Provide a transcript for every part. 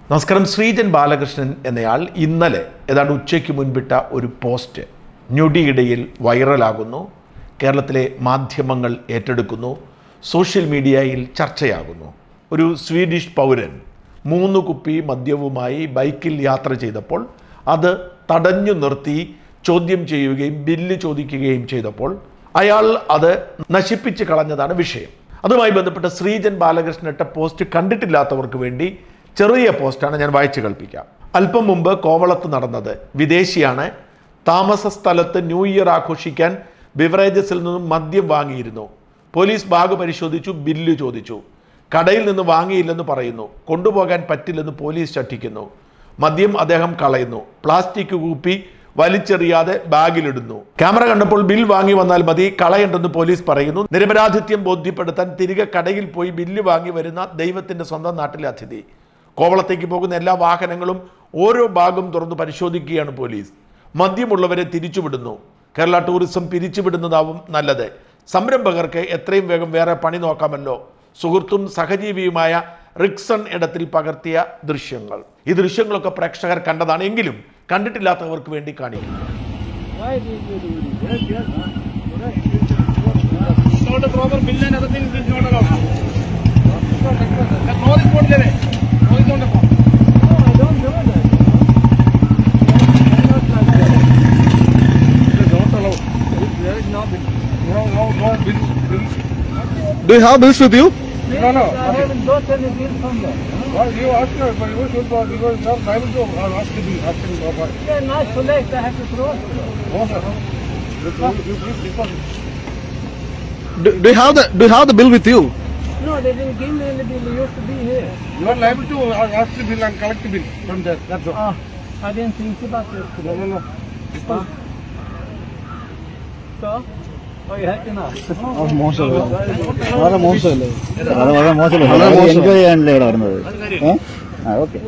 നമസ്കാരം ശ്രീജൻ ബാലകൃഷ്ണൻ എന്നയാൾ ഇന്നലെ ഏതാണ്ട് ഉച്ചയ്ക്ക് മുൻപിട്ട ഒരു പോസ്റ്റ് ഞൊടിയിടയിൽ വൈറലാകുന്നു കേരളത്തിലെ മാധ്യമങ്ങൾ ഏറ്റെടുക്കുന്നു സോഷ്യൽ മീഡിയയിൽ ചർച്ചയാകുന്നു ഒരു സ്വീഡിഷ് പൗരൻ മൂന്ന് കുപ്പി മദ്യവുമായി ബൈക്കിൽ യാത്ര ചെയ്തപ്പോൾ അത് തടഞ്ഞു നിർത്തി ചോദ്യം ചെയ്യുകയും ബില്ല് ചോദിക്കുകയും ചെയ്തപ്പോൾ അയാൾ അത് നശിപ്പിച്ച് കളഞ്ഞതാണ് വിഷയം അതുമായി ബന്ധപ്പെട്ട് ശ്രീജൻ ബാലകൃഷ്ണൻ ഇട്ട പോസ്റ്റ് കണ്ടിട്ടില്ലാത്തവർക്ക് വേണ്ടി ചെറിയ പോസ്റ്റാണ് ഞാൻ വായിച്ചു കേൾപ്പിക്കാം അല്പം മുമ്പ് കോവളത്ത് നടന്നത് വിദേശിയാണ് താമസ സ്ഥലത്ത് ന്യൂ ഇയർ ആഘോഷിക്കാൻ ബിവറേജസിൽ നിന്നും മദ്യം വാങ്ങിയിരുന്നു പോലീസ് ബാഗ് പരിശോധിച്ചു ബില്ല് ചോദിച്ചു കടയിൽ നിന്ന് വാങ്ങിയില്ലെന്ന് പറയുന്നു കൊണ്ടുപോകാൻ പറ്റില്ലെന്ന് പോലീസ് ചട്ടിക്കുന്നു മദ്യം അദ്ദേഹം കളയുന്നു പ്ലാസ്റ്റിക് കൂപ്പി വലിച്ചെറിയാതെ ബാഗിലിടുന്നു ക്യാമറ കണ്ടപ്പോൾ ബിൽ വാങ്ങി വന്നാൽ മതി കളയണ്ടെന്ന് പോലീസ് പറയുന്നു നിരപരാധിത്യം ബോധ്യപ്പെടുത്താൻ തിരികെ കടയിൽ പോയി ബില്ല് വാങ്ങി വരുന്ന ദൈവത്തിന്റെ സ്വന്തം നാട്ടിലെ അതിഥി കോവളത്തേക്ക് പോകുന്ന എല്ലാ വാഹനങ്ങളും ഓരോ ഭാഗം തുറന്ന് പരിശോധിക്കുകയാണ് പോലീസ് മദ്യമുള്ളവരെ തിരിച്ചുവിടുന്നു കേരള ടൂറിസം പിരിച്ചുവിടുന്നതാവും നല്ലത് സംരംഭകർക്ക് എത്രയും വേഗം വേറെ പണി നോക്കാമല്ലോ സുഹൃത്തും സഹജീവിയുമായ റിക്സൺ ഇടത്തിൽ പകർത്തിയ ദൃശ്യങ്ങൾ ഈ ദൃശ്യങ്ങളൊക്കെ പ്രേക്ഷകർ കണ്ടതാണ് എങ്കിലും കണ്ടിട്ടില്ലാത്തവർക്ക് വേണ്ടി കാണിക്കും Why did you do this? Yes, yes, huh? It's not a proper bill and other things is not allowed. That's no report there. No is not allowed. No, I don't know that. Why not like that? It is not allowed. There is no bill. No, no, no bill. bill. Do you have bills with you? No, no. I haven't got any bill from them. Well, you ask her, but you should go because you are liable to ask the bill. Ask him about it. They're not collect, I have to throw it. No, sir. You, you please deposit. Do, do you have the Do you have the bill with you? No, they didn't give me any bill, they used to be here. You are liable to ask the bill and collect the bill from there. That's all. Ah, I didn't think about it. No, no, no. Ah. So, oh, you had enough. മോശമല്ലേ വളരെ മോശമല്ലേ വളരെ വളരെ മോശമല്ലേ വളരെ enjoy ചെയ്യാനല്ലേ ഇവിടെ വരുന്നത് ഏ? ആ ഓക്കെ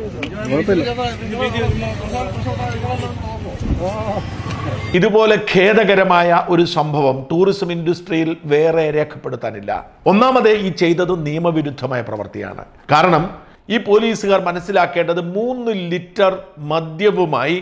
ഇതുപോലെ ഖേദകരമായ ഒരു സംഭവം ടൂറിസം ഇൻഡസ്ട്രിയിൽ വേറെ രേഖപ്പെടുത്താനില്ല ഒന്നാമത് ഈ ചെയ്തത് നിയമവിരുദ്ധമായ പ്രവൃത്തിയാണ് കാരണം ഈ പോലീസുകാർ മനസ്സിലാക്കേണ്ടത് മൂന്ന് ലിറ്റർ മദ്യവുമായി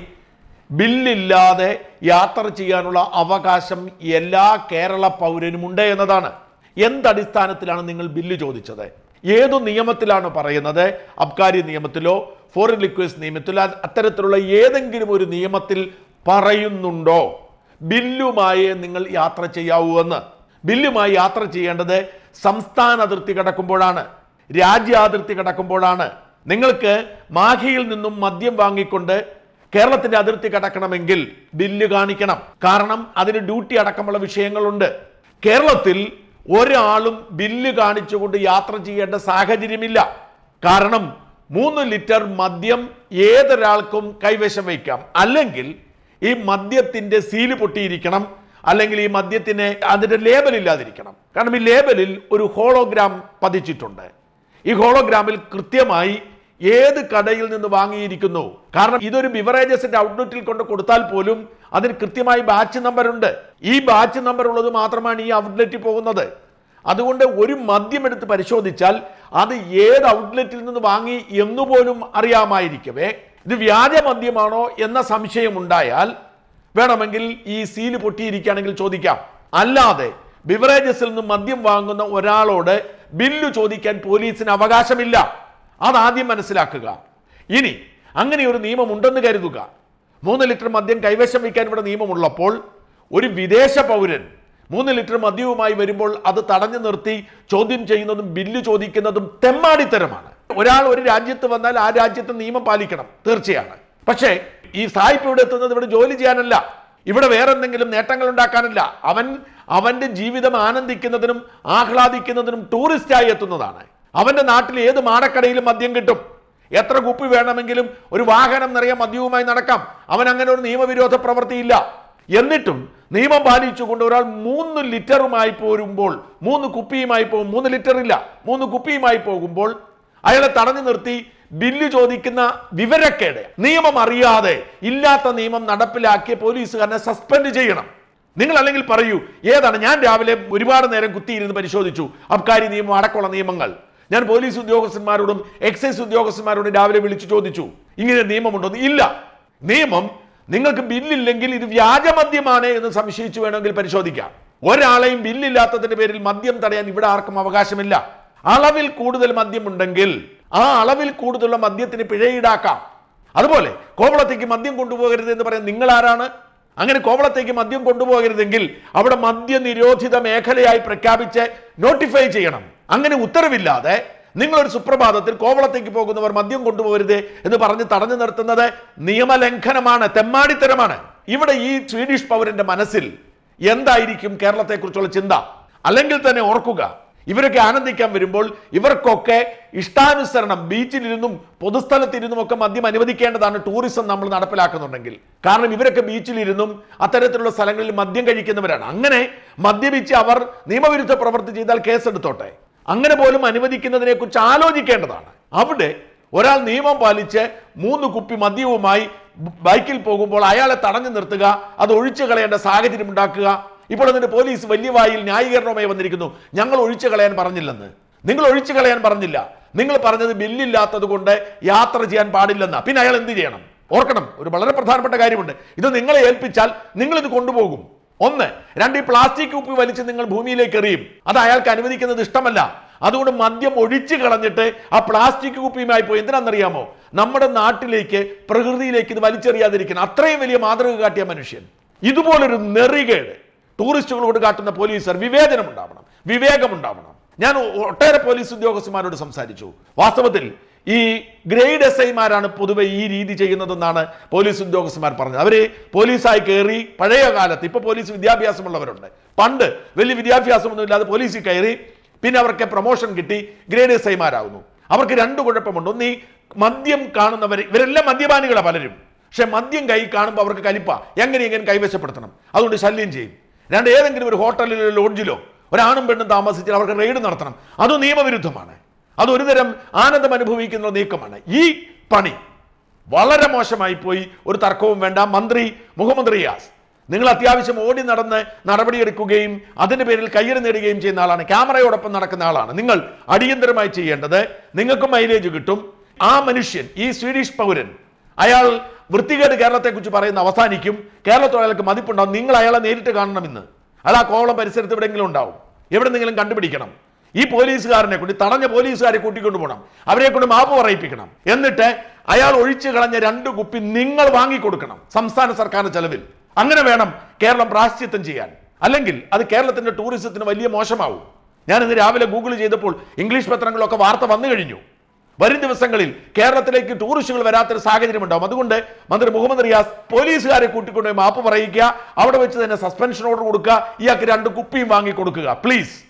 ബില്ലില്ലാതെ യാത്ര ചെയ്യാനുള്ള അവകാശം എല്ലാ കേരള പൗരനും ഉണ്ട് എന്നതാണ് എന്തടിസ്ഥാനത്തിലാണ് നിങ്ങൾ ബില്ല് ചോദിച്ചത് ഏതു നിയമത്തിലാണ് പറയുന്നത് അബ്കാരി നിയമത്തിലോ ഫോറിൻ ലിക്വേഴ്സ് നിയമത്തിലോ അത് അത്തരത്തിലുള്ള ഏതെങ്കിലും ഒരു നിയമത്തിൽ പറയുന്നുണ്ടോ ബില്ലുമായി നിങ്ങൾ യാത്ര ചെയ്യാവൂ എന്ന് ബില്ലുമായി യാത്ര ചെയ്യേണ്ടത് സംസ്ഥാന അതിർത്തി കടക്കുമ്പോഴാണ് രാജ്യാതിർത്തി കടക്കുമ്പോഴാണ് നിങ്ങൾക്ക് മാഹിയിൽ നിന്നും മദ്യം വാങ്ങിക്കൊണ്ട് കേരളത്തിന്റെ അതിർത്തി കടക്കണമെങ്കിൽ ബില്ല് കാണിക്കണം കാരണം അതിന് ഡ്യൂട്ടി അടക്കമുള്ള വിഷയങ്ങളുണ്ട് കേരളത്തിൽ ഒരാളും ബില്ല് കാണിച്ചുകൊണ്ട് യാത്ര ചെയ്യേണ്ട സാഹചര്യമില്ല കാരണം മൂന്ന് ലിറ്റർ മദ്യം ഏതൊരാൾക്കും കൈവശം വയ്ക്കാം അല്ലെങ്കിൽ ഈ മദ്യത്തിന്റെ സീല് പൊട്ടിയിരിക്കണം അല്ലെങ്കിൽ ഈ മദ്യത്തിന് അതിന്റെ ലേബൽ ഇല്ലാതിരിക്കണം കാരണം ഈ ലേബലിൽ ഒരു ഹോളോഗ്രാം പതിച്ചിട്ടുണ്ട് ഈ ഹോളോഗ്രാമിൽ കൃത്യമായി ഏത് കടയിൽ നിന്ന് വാങ്ങിയിരിക്കുന്നു കാരണം ഇതൊരു ബിവറേജസിന്റെ ഔട്ട്ലെറ്റിൽ കൊണ്ട് കൊടുത്താൽ പോലും അതിന് കൃത്യമായി ബാച്ച് നമ്പർ ഉണ്ട് ഈ ബാച്ച് നമ്പർ ഉള്ളത് മാത്രമാണ് ഈ ഔട്ട്ലെറ്റിൽ പോകുന്നത് അതുകൊണ്ട് ഒരു മദ്യം എടുത്ത് പരിശോധിച്ചാൽ അത് ഏത് ഔട്ട്ലെറ്റിൽ നിന്ന് വാങ്ങി എന്നുപോലും അറിയാമായിരിക്കവേ ഇത് വ്യാജ മദ്യമാണോ എന്ന സംശയം ഉണ്ടായാൽ വേണമെങ്കിൽ ഈ സീല് പൊട്ടിയിരിക്കുകയാണെങ്കിൽ ചോദിക്കാം അല്ലാതെ ബിവറേജസിൽ നിന്ന് മദ്യം വാങ്ങുന്ന ഒരാളോട് ബില്ല് ചോദിക്കാൻ പോലീസിന് അവകാശമില്ല അതാദ്യം മനസ്സിലാക്കുക ഇനി അങ്ങനെ ഒരു നിയമം ഉണ്ടെന്ന് കരുതുക മൂന്ന് ലിറ്റർ മദ്യം കൈവശം വയ്ക്കാൻ ഇവിടെ നിയമമുള്ളപ്പോൾ ഒരു വിദേശ പൗരൻ മൂന്ന് ലിറ്റർ മദ്യവുമായി വരുമ്പോൾ അത് തടഞ്ഞു നിർത്തി ചോദ്യം ചെയ്യുന്നതും ബില്ല് ചോദിക്കുന്നതും തെമ്മാടിത്തരമാണ് ഒരാൾ ഒരു രാജ്യത്ത് വന്നാൽ ആ രാജ്യത്തെ നിയമം പാലിക്കണം തീർച്ചയാണ് പക്ഷേ ഈ സായിപ്പ് ഇവിടെ എത്തുന്നത് ഇവിടെ ജോലി ചെയ്യാനല്ല ഇവിടെ വേറെ എന്തെങ്കിലും നേട്ടങ്ങൾ ഉണ്ടാക്കാനല്ല അവൻ അവന്റെ ജീവിതം ആനന്ദിക്കുന്നതിനും ആഹ്ലാദിക്കുന്നതിനും ടൂറിസ്റ്റായി എത്തുന്നതാണ് അവന്റെ നാട്ടിൽ ഏത് മാടക്കടയിലും മദ്യം കിട്ടും എത്ര കുപ്പി വേണമെങ്കിലും ഒരു വാഹനം നിറയെ മദ്യവുമായി നടക്കാം അവൻ അങ്ങനെ ഒരു നിയമവിരോധ പ്രവൃത്തിയില്ല എന്നിട്ടും നിയമം പാലിച്ചുകൊണ്ട് ഒരാൾ മൂന്ന് ലിറ്ററുമായി പോരുമ്പോൾ മൂന്ന് കുപ്പിയുമായി പോകും മൂന്ന് ലിറ്റർ ഇല്ല മൂന്ന് കുപ്പിയുമായി പോകുമ്പോൾ അയാളെ തടഞ്ഞു നിർത്തി ബില്ല് ചോദിക്കുന്ന വിവരക്കേട് നിയമം അറിയാതെ ഇല്ലാത്ത നിയമം നടപ്പിലാക്കിയ പോലീസുകാരനെ സസ്പെൻഡ് ചെയ്യണം നിങ്ങൾ അല്ലെങ്കിൽ പറയൂ ഏതാണ് ഞാൻ രാവിലെ ഒരുപാട് നേരം കുത്തിയിരുന്ന് പരിശോധിച്ചു അബ്കാരി നിയമം അടക്കമുള്ള നിയമങ്ങൾ ഞാൻ പോലീസ് ഉദ്യോഗസ്ഥന്മാരോടും എക്സൈസ് ഉദ്യോഗസ്ഥന്മാരോടും രാവിലെ വിളിച്ചു ചോദിച്ചു ഇങ്ങനെ നിയമമുണ്ടോ എന്ന്? ഇല്ല നിയമം നിങ്ങൾക്ക് ബില്ലില്ലെങ്കിൽ ഇത് വ്യാജമദ്യമാണ് എന്ന് സംശയിച്ചു വേണമെങ്കിൽ പരിശോധിക്കാം ഒരാളെയും ബില്ലില്ലാത്തതിന്റെ പേരിൽ മദ്യം തടയാൻ ഇവിടെ ആർക്കും അവകാശമില്ല അളവിൽ കൂടുതൽ മദ്യം ഉണ്ടെങ്കിൽ ആ അളവിൽ കൂടുതലുള്ള മദ്യത്തിന് പിഴ ഈടാക്കാം അതുപോലെ കോവളത്തേക്ക് മദ്യം കൊണ്ടുപോകരുത് എന്ന് പറയാൻ നിങ്ങൾ ആരാണ് അങ്ങനെ കോവളത്തേക്ക് മദ്യം കൊണ്ടുപോകരുതെങ്കിൽ അവിടെ മദ്യ നിരോധിത മേഖലയായി പ്രഖ്യാപിച്ച് നോട്ടിഫൈ ചെയ്യണം അങ്ങനെ ഉത്തരവില്ലാതെ നിങ്ങളൊരു സുപ്രഭാതത്തിൽ കോവളത്തേക്ക് പോകുന്നവർ മദ്യം കൊണ്ടുപോകരുത് എന്ന് പറഞ്ഞ് തടഞ്ഞു നിർത്തുന്നത് നിയമലംഘനമാണ് തെമ്മാടിത്തരമാണ് ഇവിടെ ഈ സ്വീഡിഷ് പൗരന്റെ മനസ്സിൽ എന്തായിരിക്കും കേരളത്തെക്കുറിച്ചുള്ള ചിന്ത അല്ലെങ്കിൽ തന്നെ ഓർക്കുക ഇവരൊക്കെ ആനന്ദിക്കാൻ വരുമ്പോൾ ഇവർക്കൊക്കെ ഇഷ്ടാനുസരണം ബീച്ചിലിരുന്നും പൊതുസ്ഥലത്തിരുന്നും ഒക്കെ മദ്യം അനുവദിക്കേണ്ടതാണ് ടൂറിസം നമ്മൾ നടപ്പിലാക്കുന്നുണ്ടെങ്കിൽ കാരണം ഇവരൊക്കെ ബീച്ചിലിരുന്നും അത്തരത്തിലുള്ള സ്ഥലങ്ങളിൽ മദ്യം കഴിക്കുന്നവരാണ് അങ്ങനെ മദ്യപിച്ച് അവർ നിയമവിരുദ്ധ പ്രവൃത്തി ചെയ്താൽ കേസെടുത്തോട്ടെ അങ്ങനെ പോലും അനുവദിക്കുന്നതിനെ കുറിച്ച് ആലോചിക്കേണ്ടതാണ് അവിടെ ഒരാൾ നിയമം പാലിച്ച് മൂന്ന് കുപ്പി മദ്യവുമായി ബ- ബൈക്കിൽ പോകുമ്പോൾ അയാളെ തടഞ്ഞു നിർത്തുക അത് ഒഴിച്ചു കളയേണ്ട സാഹചര്യം ഉണ്ടാക്കുക ഇപ്പോൾ അതിന്റെ പോലീസ് വലിയ വായിൽ ന്യായീകരണവുമായി വന്നിരിക്കുന്നു ഞങ്ങൾ ഒഴിച്ചു കളയാൻ പറഞ്ഞില്ലെന്ന് നിങ്ങൾ ഒഴിച്ചു കളയാൻ പറഞ്ഞില്ല നിങ്ങൾ പറഞ്ഞത് ബില്ലില്ലാത്തത് കൊണ്ട് യാത്ര ചെയ്യാൻ പാടില്ലെന്ന പിന്നെ അയാൾ എന്ത് ചെയ്യണം ഓർക്കണം ഒരു വളരെ പ്രധാനപ്പെട്ട കാര്യമുണ്ട് ഇത് നിങ്ങളെ ഏൽപ്പിച്ചാൽ നിങ്ങൾ ഇത് കൊണ്ടുപോകും ഒന്ന് രണ്ട് ഈ പ്ലാസ്റ്റിക് കുപ്പി വലിച്ച് നിങ്ങൾ ഭൂമിയിലേക്ക് എറിയും അത് അയാൾക്ക് അനുവദിക്കുന്നത് ഇഷ്ടമല്ല അതുകൊണ്ട് മദ്യം ഒഴിച്ചു കളഞ്ഞിട്ട് ആ പ്ലാസ്റ്റിക് കുപ്പിയുമായി പോയി എന്തിനാണെന്നറിയാമോ നമ്മുടെ നാട്ടിലേക്ക് പ്രകൃതിയിലേക്ക് ഇത് വലിച്ചെറിയാതിരിക്കണം അത്രയും വലിയ മാതൃക കാട്ടിയ മനുഷ്യൻ ഇതുപോലൊരു നെറികേട് ടൂറിസ്റ്റുകളോട് കാട്ടുന്ന പോലീസർ വിവേചനം ഉണ്ടാവണം വിവേകം ഉണ്ടാവണം ഞാൻ ഒട്ടേറെ പോലീസ് ഉദ്യോഗസ്ഥന്മാരോട് സംസാരിച്ചു വാസ്തവത്തിൽ ഈ ഗ്രേഡ് എസ് ഐമാരാണ് പൊതുവെ ഈ രീതി ചെയ്യുന്നതെന്നാണ് പോലീസ് ഉദ്യോഗസ്ഥന്മാർ പറഞ്ഞത് അവര് പോലീസായി കയറി പഴയ കാലത്ത് ഇപ്പൊ പോലീസ് വിദ്യാഭ്യാസമുള്ളവരുണ്ട് പണ്ട് വലിയ വിദ്യാഭ്യാസമൊന്നും ഇല്ലാതെ പോലീസിൽ കയറി പിന്നെ അവർക്ക് പ്രൊമോഷൻ കിട്ടി ഗ്രേഡ് എസ് ഐമാരാകുന്നു അവർക്ക് രണ്ട് കുഴപ്പമുണ്ട് ഒന്ന് ഈ മദ്യം കാണുന്നവർ ഇവരെല്ലാം മദ്യപാനികളാണ് പലരും പക്ഷെ മദ്യം കൈ കാണുമ്പോൾ അവർക്ക് കലിപ്പ എങ്ങനെ എങ്ങനെ കൈവശപ്പെടുത്തണം അതുകൊണ്ട് ശല്യം ചെയ്യും രണ്ട് ഏതെങ്കിലും ഒരു ഹോട്ടലിലോ ലോഡ്ജിലോ ഒരാണും പെണ്ണും താമസിച്ചാൽ അവർക്ക് റെയ്ഡ് നടത്തണം അത് നിയമവിരുദ്ധമാണ് അത് ഒരുതരം ആനന്ദം അനുഭവിക്കുന്ന നീക്കമാണ് ഈ പണി വളരെ മോശമായി പോയി ഒരു തർക്കവും വേണ്ട മന്ത്രി മുഹമ്മദ് റിയാസ് നിങ്ങൾ അത്യാവശ്യം ഓടി നടന്ന് നടപടിയെടുക്കുകയും അതിന്റെ പേരിൽ കയ്യടി നേടുകയും ചെയ്യുന്ന ആളാണ് ക്യാമറയോടൊപ്പം നടക്കുന്ന ആളാണ് നിങ്ങൾ അടിയന്തരമായി ചെയ്യേണ്ടത് നിങ്ങൾക്ക് മൈലേജ് കിട്ടും ആ മനുഷ്യൻ ഈ സ്വീഡിഷ് പൗരൻ അയാൾ വൃത്തികേട് കേരളത്തെക്കുറിച്ച് പറയുന്ന അവസാനിക്കും കേരളത്തോട് അയാൾക്ക് മതിപ്പുണ്ടാവും നിങ്ങൾ അയാളെ നേരിട്ട് കാണണം ഇന്ന് അയാൾ ആ കോവളം പരിസരത്ത് എവിടെയെങ്കിലും ഉണ്ടാവും എവിടെന്നെങ്കിലും കണ്ടുപിടിക്കണം ഈ പോലീസുകാരനെ കൊണ്ട് തടഞ്ഞ പോലീസുകാരെ കൂട്ടിക്കൊണ്ടു പോകണം അവരെ കൊണ്ട് മാപ്പ് പറയിപ്പിക്കണം എന്നിട്ട് അയാൾ ഒഴിച്ചു കളഞ്ഞ രണ്ട് കുപ്പി നിങ്ങൾ വാങ്ങിക്കൊടുക്കണം സംസ്ഥാന സർക്കാരിന്റെ ചെലവിൽ അങ്ങനെ വേണം കേരളം പ്രാശ്ചിത്തം ചെയ്യാൻ അല്ലെങ്കിൽ അത് കേരളത്തിന്റെ ടൂറിസത്തിന് വലിയ മോശമാവും ഞാൻ ഇന്ന് രാവിലെ ഗൂഗിൾ ചെയ്തപ്പോൾ ഇംഗ്ലീഷ് പത്രങ്ങളിലൊക്കെ വാർത്ത വന്നു കഴിഞ്ഞു വരും ദിവസങ്ങളിൽ കേരളത്തിലേക്ക് ടൂറിസ്റ്റുകൾ വരാത്തൊരു സാഹചര്യം ഉണ്ടാവും അതുകൊണ്ട് മന്ത്രി മുഹമ്മദ് റിയാസ് പോലീസുകാരെ കൂട്ടിക്കൊണ്ടുപോയി മാപ്പ് പറയിക്കുക അവിടെ വെച്ച് തന്നെ സസ്പെൻഷൻ ഓർഡർ കൊടുക്കുക ഇയാൾക്ക് രണ്ട് കുപ്പിയും വാങ്ങി കൊടുക്കുക പ്ലീസ്